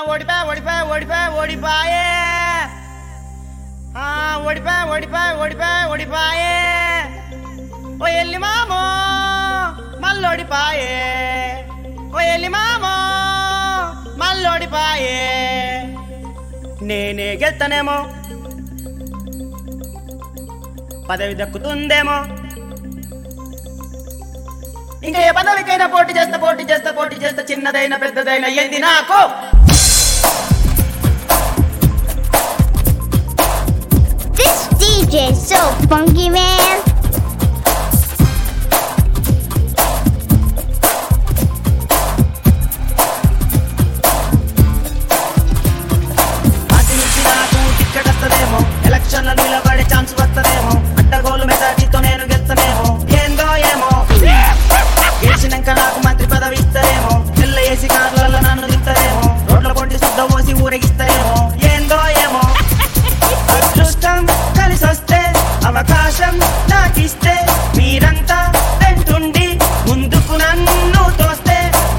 ఓడిపా ఓడిపా ఓడిపా ఓడిపాయే ఆ, ఓడిపా ఓడిపా ఓడిపా ఓడిపాయే ఓ ఎల్లి మామో మళ్ళోడిపాయే ఓ ఎల్లి మామో మళ్ళోడిపాయే నేనే గెలుతానేమో పదవి దక్కుతుందేమో ఇంకా ఏ పదవికైనా పోటీ చేస్తా పోటీ చేస్తా పోటీ చేస్తా చిన్నదైన పెద్దదైన ఏంది నాకు This DJ is so funky, man. Party నుంచి నాకు టికెట్ వస్తదేమో ఎలక్షన్ లో నిలబడే ఛాన్స్ వస్తదేమో అడ్డగోలు మెజార్టీతో నేను గెలుస్తానేమో ఏందో ఏమో గెలిచినాక నాకు మంత్రి పదవి ఇస్తారేమో తెల్ల ఏసీ కార్లలో నన్ను తిస్తారేమో రోడ్ల పొంటి శుద్ధ పోసి ఊరేగిస్తారేమో ఏందో ఏమో అదృష్టం కలిసి వస్తే అవకాశం నాకిస్తే మీరంతా వెంటుండి ముందుకు నన్ను తోస్తే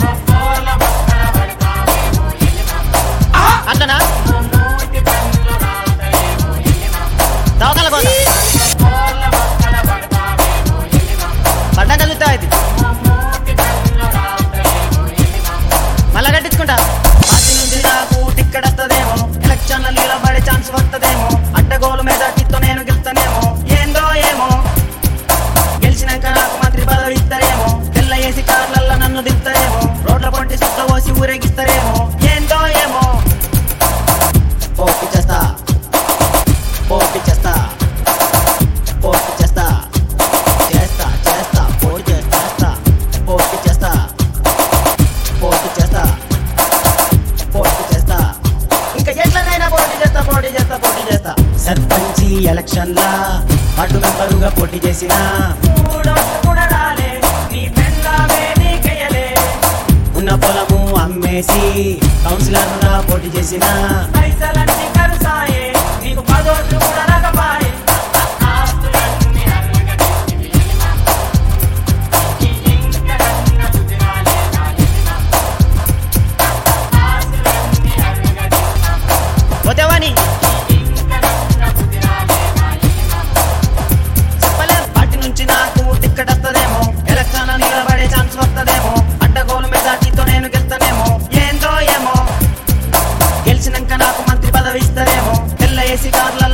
ఆ, అట్లనా దవకాల కోత పడ్డా కలుగుతా ఇది మళ్ళా కట్టించుకుంటా పార్టీ నుంచి నాకు టిక్కెట్ వస్తదేమో ఎలక్షన్ల నిలబడే ఛాన్స్ వస్తదేమో అడ్డగోలు మెజార్టీతో నేను గెలుస్తానేమో ఏందో ఏమో గెలిచినాక నాకు మంత్రి పదవి ఇస్తారేమో తెల్ల ఏసి కార్లల్లో నన్ను దింపుతారేమో రోడ్ల పొంటి సుట్ల పోసి ఊరేగిస్తారేమో ఏందో ఏమో పోటీ చేస్తా పోటీ చేస్తా పోటీ చేస్తా చేస్తా చేస్తా పోటీ చేస్తా పోటీ చేస్తా పోటీ చేస్తా పోటీ చేస్తా ఇంకా ఎట్లనైనా పోటీ చేస్తా పోటీ చేస్తా పోటీ చేస్తా సర్పంచి ఎలక్షన్ లా అటు మెంబరుగా పోటీ చేసిన ఉన్న పొలము అమ్మేసి కౌన్సిలర్ గా పోటీ చేసిన పోతేవాని చెప్పలేం పార్టీ నుంచి నాకు టిక్కెట్ వస్తదేమో ఎలక్షన్ నిలబడే ఛాన్స్ వస్తదేమో అడ్డగోలు మెజార్టీతో నేను గెలుస్తానేమో ఏందో ఏమో గెలిచినాక నాకు మంత్రి పదవి ఇస్తారేమో తెల్ల ఏసీ కార్ల